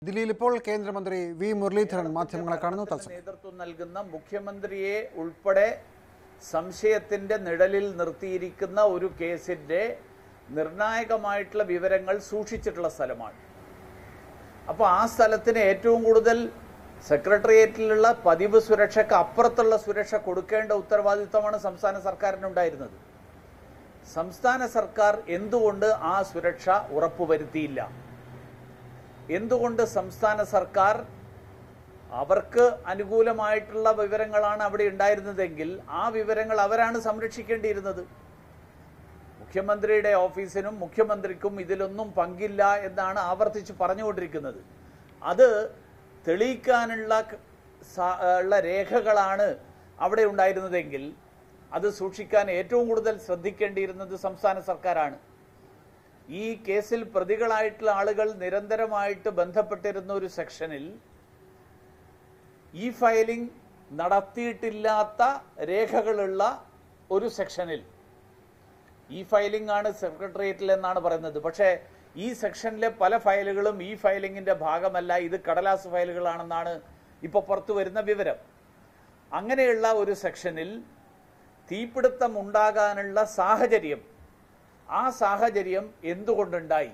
ദില്ലിയിൽ ഇപ്പോൾ കേന്ദ്രമന്ത്രി വി മുരളീധരൻ മാധ്യമങ്ങളെ കാണുന്നു തത്സമയം നേതൃത്വം നൽകുന്ന മുഖ്യമന്ത്രിയെ ഉൾപ്പെടെ സംശയത്തിന്റെ നിഴലിൽ നിർത്തിയിരിക്കുന്ന ഒരു കേസിന്റെ നിർണായകമായിട്ടുള്ള വിവരങ്ങൾ സൂക്ഷിച്ചിട്ടുള്ള സ്ഥലമാണ് അപ്പോൾ ആ സ്ഥലത്തിന് ഏറ്റവും കൂടുതൽ സെക്രട്ടേറിയറ്റിലുള്ള പതിവ് സുരക്ഷയ്ക്ക് അപ്പുറത്തുള്ള സുരക്ഷ കൊടുക്കേണ്ട ഉത്തരവാദിത്തമാണ് സംസ്ഥാന സർക്കാരിനുണ്ടായിരുന്നത് സംസ്ഥാന സർക്കാർ എന്തുകൊണ്ട് ആ സുരക്ഷ ഉറപ്പുവരുത്തിയില്ല എന്തുകൊണ്ട് സംസ്ഥാന സർക്കാർ അവർക്ക് അനുകൂലമായിട്ടുള്ള വിവരങ്ങളാണ് അവിടെ ഉണ്ടായിരുന്നതെങ്കിൽ ആ വിവരങ്ങൾ അവരാണ് സംരക്ഷിക്കേണ്ടിയിരുന്നത് മുഖ്യമന്ത്രിയുടെ ഓഫീസിനും മുഖ്യമന്ത്രിക്കും ഇതിലൊന്നും പങ്കില്ല എന്നാണ് ആവർത്തിച്ച് പറഞ്ഞുകൊണ്ടിരിക്കുന്നത് അത് തെളിയിക്കാനുള്ള ക- സ- ഉള്ള രേഖകളാണ് അവിടെ ഉണ്ടായിരുന്നതെങ്കിൽ അത് സൂക്ഷിക്കാൻ ഏറ്റവും കൂടുതൽ ശ്രദ്ധിക്കേണ്ടിയിരുന്നത് സംസ്ഥാന സർക്കാരാണ് ഈ കേസിൽ പ്രതികളായിട്ടുള്ള ആളുകൾ നിരന്തരമായിട്ട് ബന്ധപ്പെട്ടിരുന്ന ഒരു സെക്ഷനിൽ ഇ ഫയലിംഗ് നടത്തിയിട്ടില്ലാത്ത രേഖകളുള്ള ഒരു സെക്ഷനിൽ ഇ ഫയലിംഗ് ആണ് സെക്രട്ടേറിയറ്റിൽ എന്നാണ് പറയുന്നത് പക്ഷേ ഈ സെക്ഷനിലെ പല ഫയലുകളും ഇ ഫയലിംഗിന്റെ ഭാഗമല്ല ഇത് കടലാസ് ഫയലുകളാണെന്നാണ് ഇപ്പോൾ പുറത്തു വരുന്ന വിവരം അങ്ങനെയുള്ള ഒരു സെക്ഷനിൽ തീപിടുത്തം ഉണ്ടാകാനുള്ള സാഹചര്യം ആ സാഹചര്യം എന്തുകൊണ്ടുണ്ടായി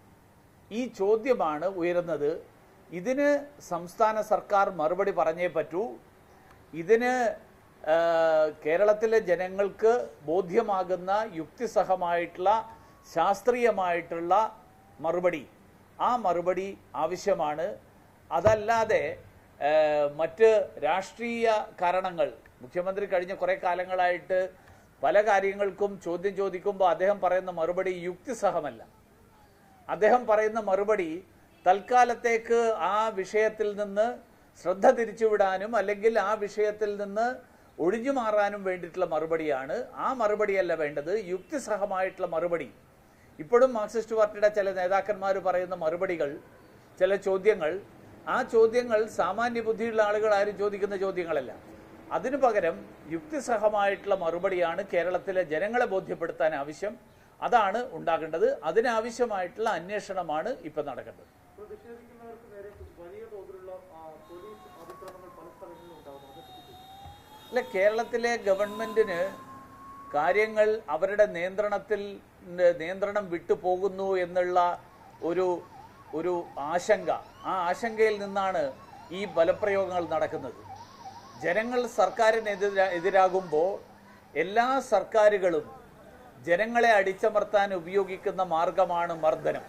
ഈ ചോദ്യമാണ് ഉയരുന്നത് ഇതിന് സംസ്ഥാന സർക്കാർ മറുപടി പറഞ്ഞേ പറ്റൂ ഇതിന് ആ, കേരളത്തിലെ ജനങ്ങൾക്ക് ബോധ്യമാകുന്ന യുക്തിസഹമായിട്ടുള്ള ശാസ്ത്രീയമായിട്ടുള്ള മറുപടി ആ മറുപടി ആവശ്യമാണ് അതല്ലാതെ ആ, മറ്റ് രാഷ്ട്രീയ കാരണങ്ങൾ മുഖ്യമന്ത്രി കഴിഞ്ഞ കുറേ കാലങ്ങളായിട്ട് പല കാര്യങ്ങൾക്കും ചോദ്യം ചോദിക്കുമ്പോൾ അദ്ദേഹം പറയുന്ന മറുപടി യുക്തിസഹമല്ല അദ്ദേഹം പറയുന്ന മറുപടി തൽക്കാലത്തേക്ക് ആ വിഷയത്തിൽ നിന്ന് ശ്രദ്ധ തിരിച്ചുവിടാനും അല്ലെങ്കിൽ ആ വിഷയത്തിൽ നിന്ന് ഒഴിഞ്ഞു മാറാനും വേണ്ടിയിട്ടുള്ള മറുപടിയാണ് ആ മറുപടിയല്ല വേണ്ടത് യുക്തിസഹമായിട്ടുള്ള മറുപടി ഇപ്പോഴും മാർക്സിസ്റ്റ് പാർട്ടിയുടെ ചില നേതാക്കന്മാർ പറയുന്ന മറുപടികൾ ചില ചോദ്യങ്ങൾ ആ ചോദ്യങ്ങൾ സാമാന്യ ബുദ്ധിയുള്ള ആളുകൾ ആരും ചോദിക്കുന്ന ചോദ്യങ്ങളല്ല അതിനു പകരം യുക്തിസഹമായിട്ടുള്ള മറുപടിയാണ് കേരളത്തിലെ ജനങ്ങളെ ബോധ്യപ്പെടുത്താൻ ആവശ്യം അതാണ് ഉണ്ടാകേണ്ടത് അതിനാവശ്യമായിട്ടുള്ള അന്വേഷണമാണ് ഇപ്പം നടക്കേണ്ടത് പ്രതിഷേധിക്കുന്നവർക്ക് നേരെ വലിയ തോതിലുള്ള ആ, പോലീസ് അതിക്രമങ്ങൾ പല സ്ഥലങ്ങളിലും ഉണ്ടാകുന്നു അതേപ്പറ്റി അല്ല കേരളത്തിലെ ഗവൺമെന്റിന് കാര്യങ്ങൾ അവരുടെ നിയന്ത്രണത്തിൽ ന് നിയന്ത്രണം വിട്ടു പോകുന്നു എന്നുള്ള ഒരു ഒരു ആശങ്ക ആ ആശങ്കയിൽ നിന്നാണ് ഈ ബലപ്രയോഗങ്ങൾ നടക്കുന്നത് ജനങ്ങൾ സർക്കാരിനെതിരാ എതിരാകുമ്പോൾ എല്ലാ സർക്കാരുകളും ജനങ്ങളെ അടിച്ചമർത്താൻ ഉപയോഗിക്കുന്ന മാർഗമാണ് മർദ്ദനം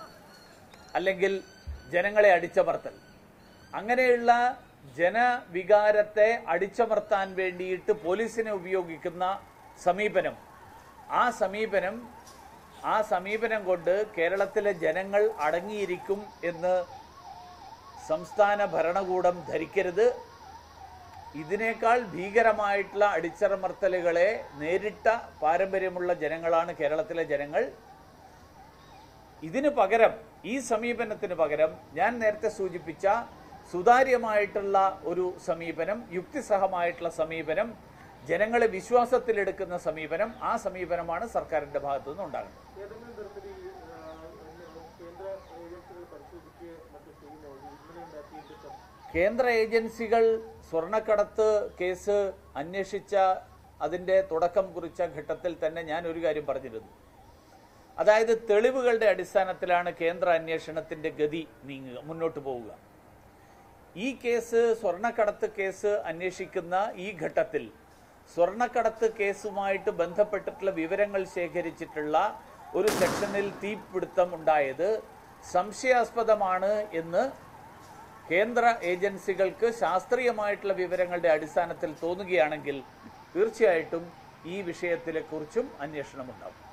അല്ലെങ്കിൽ ജനങ്ങളെ അടിച്ചമർത്തൽ അങ്ങനെയുള്ള ജനവികാരത്തെ അടിച്ചമർത്താൻ വേണ്ടിയിട്ട് പോലീസിനെ ഉപയോഗിക്കുന്ന സമീപനം ആ സമീപനം ആ സമീപനം കൊണ്ട് കേരളത്തിലെ ജനങ്ങൾ അടങ്ങിയിരിക്കും എന്ന് സംസ്ഥാന ഭരണകൂടം ധരിക്കരുത് ഇതിനേക്കാൾ ഭീകരമായിട്ടുള്ള അടിച്ചമർത്തലുകളെ നേരിട്ട പാരമ്പര്യമുള്ള ജനങ്ങളാണ് കേരളത്തിലെ ജനങ്ങൾ ഇതിന് പകരം ഈ സമീപനത്തിന് പകരം ഞാൻ നേരത്തെ സൂചിപ്പിച്ച സുതാര്യമായിട്ടുള്ള ഒരു സമീപനം യുക്തിസഹമായിട്ടുള്ള സമീപനം ജനങ്ങളെ വിശ്വാസത്തിലെടുക്കുന്ന സമീപനം ആ സമീപനമാണ് സർക്കാരിന്റെ ഭാഗത്തു നിന്ന് ഉണ്ടാകുന്നത് ഏതെങ്കിലും തരത്തിൽ ഈ ആ, കേന്ദ്ര ഏജൻസികൾ പരിശോധിക്കുകയോ മറ്റു ചെയ്യുന്ന ഒരു ഇന്നലെ ഉണ്ടാക്കിയിട്ട് കേന്ദ്ര ഏജൻസികൾ സ്വർണ്ണക്കടത്ത് കേസ് അന്വേഷിച്ച അതിന്റെ തുടക്കം കുറിച്ച ഘട്ടത്തിൽ തന്നെ ഞാൻ ഒരു കാര്യം പറഞ്ഞിരുന്നു അതായത് തെളിവുകളുടെ അടിസ്ഥാനത്തിലാണ് കേന്ദ്ര അന്വേഷണത്തിന്റെ ഗതി നീങ്ങുക മുന്നോട്ട് പോവുക ഈ കേസ് സ്വർണ്ണക്കടത്ത് കേസ് അന്വേഷിക്കുന്ന ഈ ഘട്ടത്തിൽ സ്വർണ്ണക്കടത്ത് കേസുമായിട്ട് ബന്ധപ്പെട്ടിട്ടുള്ള വിവരങ്ങൾ ശേഖരിച്ചിട്ടുള്ള ഒരു സെക്ഷനിൽ തീപിടുത്തം ഉണ്ടായത് സംശയാസ്പദമാണ് എന്ന് കേന്ദ്ര ഏജൻസികൾക്ക് ശാസ്ത്രീയമായിട്ടുള്ള വിവരങ്ങളുടെ അടിസ്ഥാനത്തിൽ തോന്നുകയാണെങ്കിൽ തീർച്ചയായിട്ടും ഈ വിഷയത്തിലെ കുറിച്ചും അന്വേഷണം ഉണ്ടാവും